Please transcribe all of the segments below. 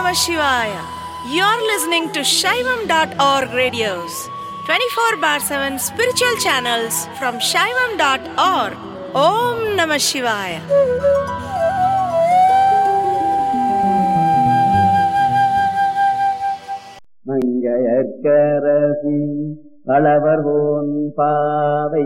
Namah Shivaya. You're listening to Shaivam.org radios, 24 bar 7 spiritual channels from Shaivam.org. Om Namah Shivaya. Mangaiyarkarasi வளவர்வோன் பாவை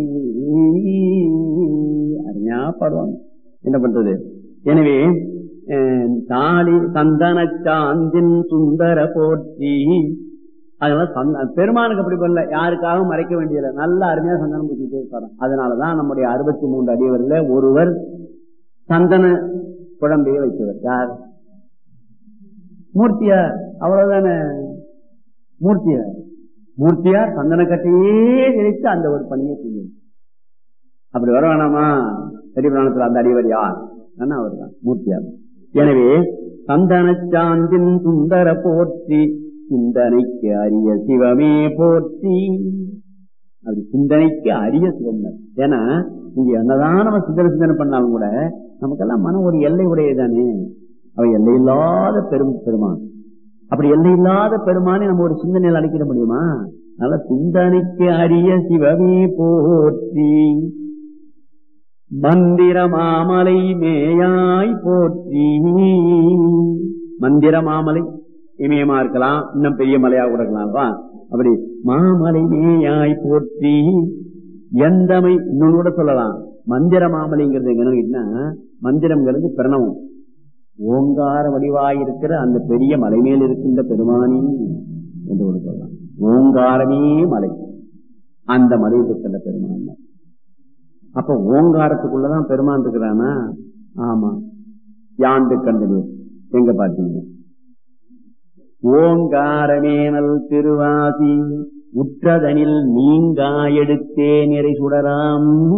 அருமையா பாடுவாங்க என்ன பண்றது எனவே அஹ், தாலி சந்தன சாந்தின் சுந்தர போற்றி அதனால சந்த- பெருமானுக்கு அப்படி பண்ணல யாருக்காகவும் மறைக்க வேண்டியதில்லை நல்ல அருமையா சந்தனம் பூச்சிட்டே இருப்பாரு அதனாலதான் நம்முடைய அறுபத்தி மூன்று அடியவர்ல ஒருவர் சந்தன குழம்பையை வைத்தவர் யார் மூர்த்தியார் அவ்வளவுதானே மூர்த்தியார் மூர்த்தியார் சந்தன கட்டையே நினைத்து அந்த ஒரு பணியை செய்யும் அப்படி வர வேணாமா பெரிய புராணத்துல அந்த அடிவர் யார் அவர் தான் மூர்த்தியார் எனவே சந்தன சாந்தின் சுந்தர போற்றி சிந்தனைக்கு அரிய சிவமே போற்றி அப்படி சிந்தனைக்கு அரிய சிவம் ஏன்னா இங்க என்னதான் நம்ம சிந்தனை சிந்தனை பண்ணாலும் கூட நமக்கெல்லாம் மனம் ஒரு எல்லை உடையதானே அவ எல்லையில்லாத பெரும் பெருமான் அப்படி எல்லையில்லாத பெருமானை நம்ம ஒரு சிந்தனையில் அழைக்கிட முடியுமா அதனால சிந்தனைக்கு அரிய சிவமே போற்றி மந்திர மாமலை மேயாய் போற்றி மந்திர மாமலை இமயமா இருக்கலாம் இன்னும் பெரிய மலையா கூட இருக்கலாம் அப்படி மாமலை மேயாய் போற்றி எந்தமை இன்னொன்னு கூட சொல்லலாம் மந்திர மாமலைங்கிறது என்னன்னா மந்திரம்ங்கிறது பிரணவம் ஓங்கார வடிவாயிருக்கிற அந்த பெரிய மலை மேல் இருக்கின்ற பெருமானி என்று ஒரு சொல்லலாம் ஓங்காரமே மலை அந்த மலையில் இருக்கின்ற பெருமான் அப்ப ஓங்காரத்துக்குள்ளதான் பெருமான் இருக்கிறானா ஆமா யாண்டு கண்டது எங்க பாத்தீங்க ஓங்காரமேனல் திருவாசி உற்றதனில் நீங்கா எடுத்தே நிறை சுடராம்